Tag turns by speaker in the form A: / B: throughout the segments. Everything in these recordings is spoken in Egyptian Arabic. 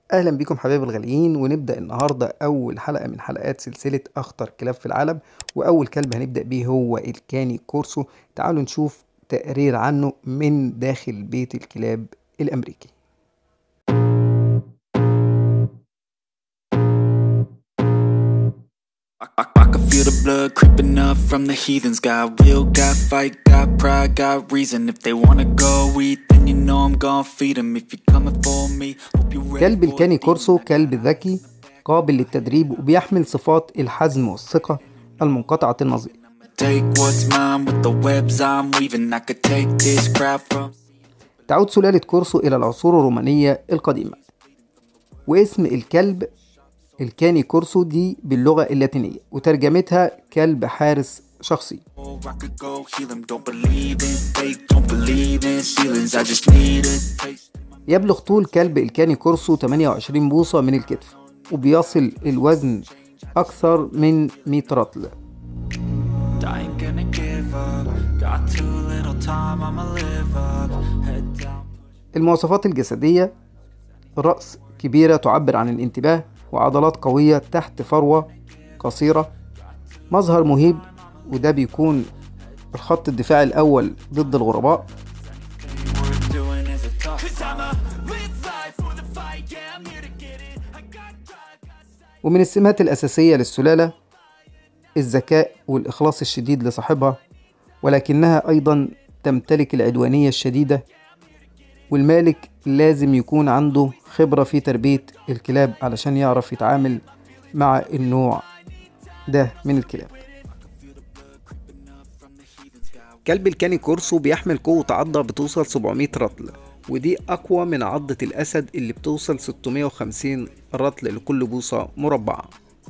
A: اهلا بيكم حبايب الغاليين ونبدا النهارده اول حلقه من حلقات سلسله اخطر كلاب في العالم واول كلب هنبدا بيه هو الكاني كورسو تعالوا نشوف تقرير عنه من داخل بيت الكلاب الامريكي
B: I, I, I can feel the blood creeping up from the heathens. Got will, got fight, got pride, got reason. If they wanna go eat, then you know I'm gonna feed them. If you're coming for me, hope you're ready
A: كلب
B: for
A: الكاني
B: it.
A: كورسو كلب ذكي قابل للتدريب وبيحمل صفات الحزم والثقة المنقطعة النظير
B: Take what's mine with the webs I'm weaving. I could take this crowd from.
A: تعود سلالة كورسو إلى العصور الرومانية القديمة واسم الكلب الكاني كورسو دي باللغة اللاتينية وترجمتها كلب حارس شخصي
B: Or I could go heal them. Don't believe in fake, don't believe in ceilings. I just need a taste.
A: يبلغ طول كلب الكاني كورسو 28 بوصة من الكتف وبيصل الوزن أكثر من 100 رطل
B: I ain't gonna give up. Got too little time, I'ma live up. Head down.
A: المواصفات الجسدية رأس كبيرة تعبر عن الانتباه وعضلات قوية تحت فروة قصيرة مظهر مهيب وده بيكون الخط الدفاعي الأول ضد الغرباء
B: We're doing is a tough fight.
A: ومن السمات الأساسية للسلالة الذكاء والإخلاص الشديد لصاحبها ولكنها أيضا تمتلك العدوانية الشديدة والمالك لازم يكون عنده خبرة في تربية الكلاب علشان يعرف يتعامل مع النوع ده من الكلاب كلب الكاني كورسو بيحمل قوة عضة بتوصل 700 رطل ودي أقوى من عضة الأسد اللي بتوصل 650 رطل لكل بوصة مربعة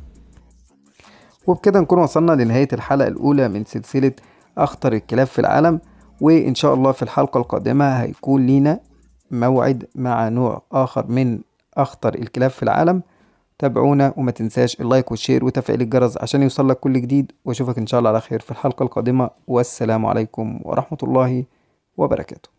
A: وبكده نكون وصلنا لنهاية الحلقة الأولى من سلسلة أخطر الكلاب في العالم وإن شاء الله في الحلقة القادمة هيكون لينا موعد مع نوع آخر من أخطر الكلاب في العالم تابعونا وما تنساش اللايك والشير وتفعيل الجرس عشان يوصل لك كل جديد واشوفك ان شاء الله على خير في الحلقة القادمة والسلام عليكم ورحمة الله وبركاته